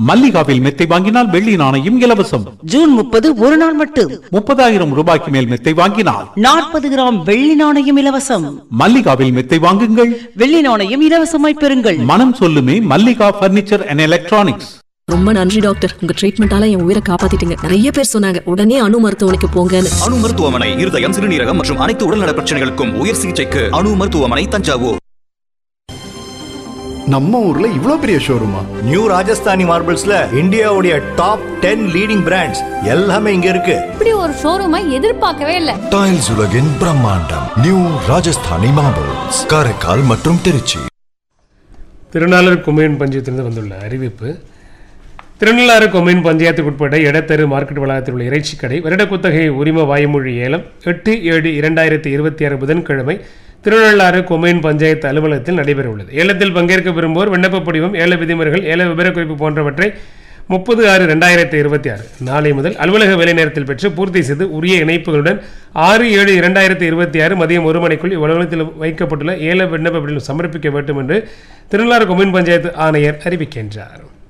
மல்லிகாவில் மெத்தை வாங்கினால் வெள்ளி நாணயம் இலவசம் ஜூன் முப்பது ஒரு நாள் மட்டும் முப்பதாயிரம் ரூபாய்க்கு மேல் மெத்தை வாங்கினால் நாற்பது கிராம் வெள்ளி நாணயம் இலவசம் மல்லிகாவில் மெத்தை வாங்குங்கள் வெள்ளி நாணயம் இலவசமாய் பெறுங்கள் மனம் சொல்லுமே மல்லிகா பர்னிச்சர் அண்ட் எலக்ட்ரானிக்ஸ் ரொம்ப நன்றி டாக்டர் உங்க ட்ரீட்மெண்டால என் உயிரை காப்பாத்திட்டீங்க நிறைய பேர் சொன்னாங்க உடனே அணு மருத்துவமனைக்கு போங்கன்னு அணு மருத்துவமனை இருதயம் சிறுநீரகம் மற்றும் அனைத்து உடல்நல பிரச்சனைகளுக்கும் உயர் சிகிச்சைக்கு அணு மருத்துவமனை தஞ்சாவூர் நம்ம ஊர்ல இவ்ளோ பெரிய ஷோரூமா நியூ ராஜஸ்தானி மார்பிள்ஸ்ல இந்தியாவுடைய டாப் டென் லீடிங் பிராண்ட்ஸ் எல்லாமே இங்க இருக்கு இப்படி ஒரு ஷோரூமை எதிர்பார்க்கவே இல்லை டைல்ஸ் உலகின் பிரம்மாண்டம் நியூ ராஜஸ்தானி மார்பிள்ஸ் காரைக்கால் மற்றும் திருச்சி திருநாளர் கொம்யூன் பஞ்சாயத்திலிருந்து வந்துள்ள அறிவிப்பு திருநள்ளாறு கொம்யூன் பஞ்சாயத்துக்கு உட்பட்ட இடத்தெரு மார்க்கெட் வளாகத்தில் உள்ள இறைச்சி கடை வருட குத்தகை உரிம வாய்மொழி ஏலம் எட்டு ஏழு இரண்டாயிரத்தி இருபத்தி ஆறு புதன்கிழமை திருநள்ளாறு கொம்யூன் பஞ்சாயத்து அலுவலகத்தில் நடைபெற உள்ளது ஏலத்தில் பங்கேற்க விரும்புவோர் விண்ணப்ப படிவம் ஏல விதிமுறைகள் ஏல விவரக்குறிப்பு போன்றவற்றை முப்பது ஆறு ரெண்டாயிரத்தி இருபத்தி ஆறு நாளை முதல் அலுவலக வேலை நேரத்தில் பெற்று பூர்த்தி செய்து உரிய இணைப்புகளுடன் ஆறு ஏழு இரண்டாயிரத்தி இருபத்தி ஆறு மதியம் ஒரு மணிக்குள் இவ்வலுவலகத்தில் வைக்கப்பட்டுள்ள ஏல விண்ணப்ப படிவம் சமர்ப்பிக்க வேண்டும் என்று திருநள்ளாறு கொம்யூன் பஞ்சாயத்து ஆணையர் அறிவிக்கின்றார்